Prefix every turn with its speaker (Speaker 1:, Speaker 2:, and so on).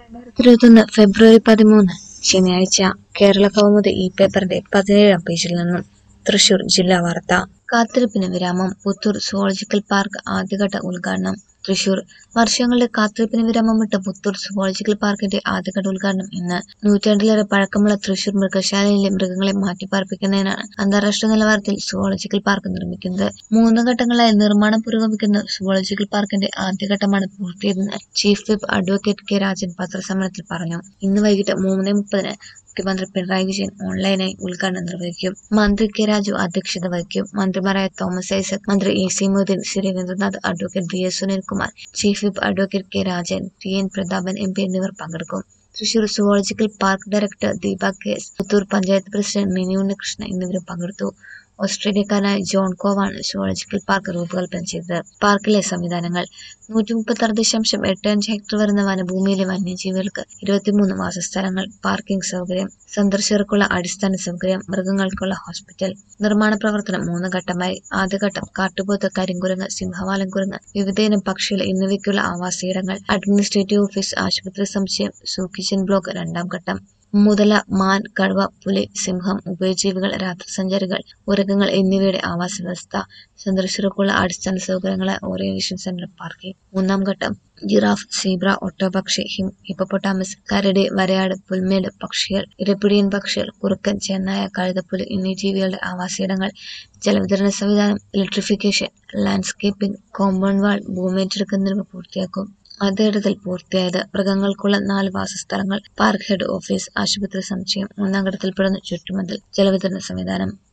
Speaker 1: ഇരുപത്തൊന്ന് ഫെബ്രുവരി പതിമൂന്ന് ശനിയാഴ്ച കേരള കൗമുദി ഈ പേപ്പറിന്റെ പതിനേഴാം പേജിൽ നിന്നും തൃശൂർ ജില്ലാ വാർത്ത കാത്തിരിപ്പിന് വിരാമം പുത്തൂർ സുവോളജിക്കൽ പാർക്ക് ആദ്യഘട്ട ഉദ്ഘാടനം തൃശൂർ വർഷങ്ങളുടെ കാത്തിരിപ്പിന് വിരാമമിട്ട പുത്തൂർ സുവോളജിക്കൽ പാർക്കിന്റെ ആദ്യഘട്ട ഉദ്ഘാടനം ഇന്ന് നൂറ്റാണ്ടിലേറെ പഴക്കമുള്ള തൃശൂർ മൃഗശാലയിലെ മൃഗങ്ങളെ മാറ്റിപ്പാർപ്പിക്കുന്നതിനാണ് അന്താരാഷ്ട്ര നിലവാരത്തിൽ സുവോളജിക്കൽ പാർക്ക് നിർമ്മിക്കുന്നത് മൂന്ന് ഘട്ടങ്ങളായി നിർമ്മാണം പുരോഗമിക്കുന്ന സുവോളജിക്കൽ പാർക്കിന്റെ ആദ്യഘട്ടമാണ് പൂർത്തിയതെന്ന് chief whip advocate K Rajan പത്രസമ്മേളനത്തിൽ പറഞ്ഞു ഇന്ന് വൈകിട്ട് മൂന്ന് മുപ്പതിന് മുഖ്യമന്ത്രി പിണറായി വിജയൻ ഓൺലൈനായി ഉദ്ഘാടനം നിർവഹിക്കും മന്ത്രി കെ രാജു അധ്യക്ഷത വഹിക്കും മന്ത്രിമാരായ തോമസ് ഐസക് മന്ത്രി A C Moideen C Raveendranath advocate V S Sunilkumar chief whip advocate K Rajan T N Prathapan M P എന്നിവർ പങ്കെടുക്കും Thrissur zoological park director Deepa K S Puthur panchayat president Mini Unnikrishnan എന്നിവരും പങ്കെടുത്തു ഓസ്ട്രേലിയക്കാരനായ ജോൺ കോവാണ് സുവോളജിക്കൽ പാർക്ക് രൂപകൽപ്പന ചെയ്തത് പാർക്കിലെ സംവിധാനങ്ങൾ നൂറ്റി മുപ്പത്തി ആറ് ദശാംശം എട്ട് അഞ്ച് ഹെക്ടർ വരുന്ന വനഭൂമിയിലെ വന്യജീവികൾക്ക് ഇരുപത്തിമൂന്ന് വാസസ്ഥലങ്ങൾ പാർക്കിംഗ് സൗകര്യം സന്ദർശകർക്കുള്ള അടിസ്ഥാന സൗകര്യം മൃഗങ്ങൾക്കുള്ള ഹോസ്പിറ്റൽ നിർമ്മാണ പ്രവർത്തനം മൂന്ന് ഘട്ടമായി ആദ്യഘട്ടം കാട്ടുപോത്ത് കരിങ്കുരങ്ങ് സിംഹവാലൻ കുരങ്ങ് വിവിധയിനം പക്ഷികൾ എന്നിവയ്ക്കുള്ള ആവാസയിടങ്ങൾ അഡ്മിനിസ്ട്രേറ്റീവ് ഓഫീസ് ആശുപത്രി സമുച്ചയം സൂ കിച്ചൻ ബ്ലോക്ക് രണ്ടാം ഘട്ടം മുതല മാൻ കടുവ പുലി സിംഹം ഉഭയജീവികൾ രാത്രിസഞ്ചാരികൾ ഉരകങ്ങൾ എന്നിവയുടെ ആവാസ വ്യവസ്ഥ സന്ദർശകർക്കുള്ള അടിസ്ഥാന സൗകര്യങ്ങളായ ഓറിയന്റേഷൻ സെന്റർ പാർക്കിംഗ് മൂന്നാം ഘട്ടം ജിറാഫ് സീബ്ര ഒട്ടോപക്ഷി ഹിം ഹിപ്പപ്പൊട്ടാമസ് കരടി വരയാട് പുൽമേട് പക്ഷികൾ ഇരപ്പിടിയൻ പക്ഷികൾ കുറുക്കൻ ചെന്നായ കഴുതപ്പുലി എന്നീ ജീവികളുടെ ആവാസയിടങ്ങൾ ജലവിതരണ സംവിധാനം ഇലക്ട്രിഫിക്കേഷൻ ലാൻഡ്സ്കേപ്പിംഗ് കോമ്പൗണ്ട് വാൾ ഭൂമിയേറ്റെടുക്കൽ എന്നിവ പൂർത്തിയാക്കും ആദ്യഘട്ടത്തിൽ പൂർത്തിയായത് മൃഗങ്ങൾക്കുള്ള നാല് വാസസ്ഥലങ്ങൾ പാർക്ക് ഹെഡ് ഓഫീസ് ആശുപത്രി സമുച്ചയം മൂന്നാം ഘട്ടത്തിൽ പെടുന്ന ചുറ്റുമതിൽ ജലവിതരണ സംവിധാനം